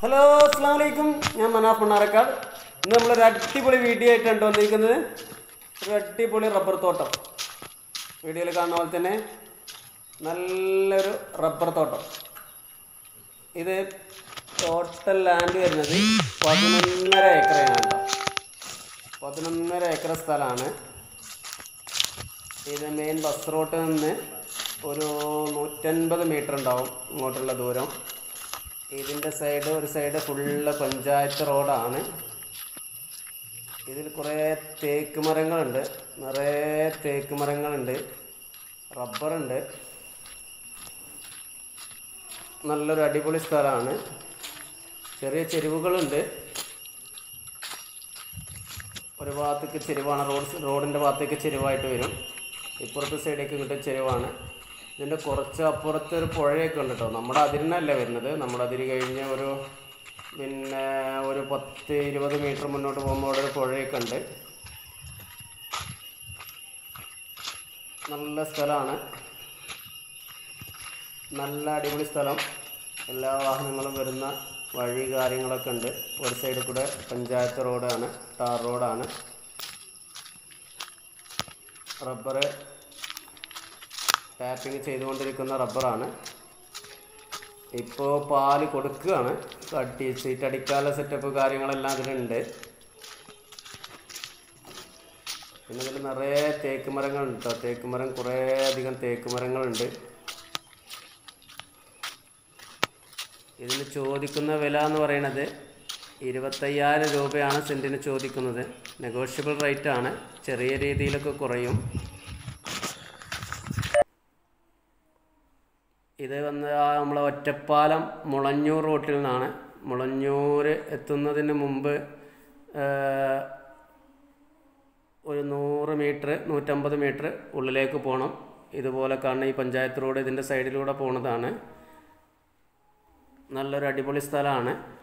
hello അസ്സാം വലൈക്കും ഞാൻ മനാഫ് മണ്ണാറക്കാട് ഇന്ന് നമ്മളൊരു അടിപൊളി വീഡിയോ ആയിട്ടാണ് വന്നിരിക്കുന്നത് ഒരു അടിപൊളി റബ്ബർ തോട്ടം വീഡിയോയിൽ കാണുന്ന പോലെ തന്നെ നല്ലൊരു റബ്ബർ തോട്ടം ഇത് ടോട്ടൽ ലാൻഡ് വരുന്നത് പതിനൊന്നര ഏക്കറയാണ് കേട്ടോ പതിനൊന്നര ഏക്കർ സ്ഥലമാണ് ഇത് മെയിൻ ബസ് റോട്ടിൽ നിന്ന് ഒരു നൂറ്റൻപത് മീറ്റർ ഉണ്ടാവും ഇങ്ങോട്ടുള്ള ദൂരം ഇതിൻ്റെ സൈഡ് ഒരു സൈഡ് ഫുള്ള് പഞ്ചായത്ത് റോഡാണ് ഇതിൽ കുറേ തേക്ക് മരങ്ങളുണ്ട് നിറയെ തേക്ക് മരങ്ങളുണ്ട് റബ്ബറുണ്ട് നല്ലൊരു അടിപൊളി സ്ഥലമാണ് ചെറിയ ചെരുവുകളുണ്ട് ഒരു ഭാഗത്തേക്ക് ചെരുവാണ് റോഡ് റോഡിൻ്റെ ഭാഗത്തേക്ക് ചെരുവായിട്ട് വരും ഇപ്പുറത്തെ സൈഡേക്ക് കിട്ടും ചെരുവാണ് ഇതിൻ്റെ കുറച്ച് അപ്പുറത്ത് ഒരു പുഴയൊക്കെ ഉണ്ട് കേട്ടോ നമ്മുടെ അതിരിനല്ല വരുന്നത് നമ്മുടെ അതിര് കഴിഞ്ഞ് ഒരു പിന്നെ ഒരു പത്ത് ഇരുപത് മീറ്റർ മുന്നോട്ട് പോകുമ്പോൾ അവിടെ ഒരു പുഴയൊക്കെ ഉണ്ട് നല്ല സ്ഥലമാണ് നല്ല അടിപൊളി സ്ഥലം എല്ലാ വാഹനങ്ങളും വരുന്ന വഴി കാര്യങ്ങളൊക്കെ ഉണ്ട് ഒരു സൈഡിൽ കൂടെ പഞ്ചായത്ത് റോഡാണ് ടാർ റോഡാണ് റബ്ബർ ടാപ്പിംഗ് ചെയ്തുകൊണ്ടിരിക്കുന്ന റബ്ബറാണ് ഇപ്പോൾ പാല് കൊടുക്കുകയാണ് അടി സീറ്റ് അടിക്കാനുള്ള സെറ്റപ്പ് കാര്യങ്ങളെല്ലാം ഇതിലുണ്ട് പിന്നെ ഇതിൽ നിറയെ തേക്ക് മരങ്ങളുണ്ട് കേട്ടോ തേക്ക് മരം കുറേ അധികം തേക്ക് മരങ്ങളുണ്ട് ഇതിന് ചോദിക്കുന്ന വില എന്ന് പറയുന്നത് ഇരുപത്തയ്യായിരം രൂപയാണ് സെൻറ്റിന് ചോദിക്കുന്നത് നെഗോഷ്യബിൾ റേറ്റ് ആണ് ചെറിയ രീതിയിലൊക്കെ കുറയും ഇത് വന്ന് ആ നമ്മളെ ഒറ്റപ്പാലം മുളഞ്ഞൂർ റോട്ടിൽ നിന്നാണ് മുളഞ്ഞൂർ എത്തുന്നതിന് മുമ്പ് ആ, ഒരു നൂറ് മീറ്റർ നൂറ്റമ്പത് മീറ്റർ ഉള്ളിലേക്ക് പോകണം ഇതുപോലെ കാണുന്ന ഈ പഞ്ചായത്ത് റോഡ് ഇതിൻ്റെ സൈഡിലൂടെ പോണതാണ് നല്ലൊരു അടിപൊളി സ്ഥലമാണ്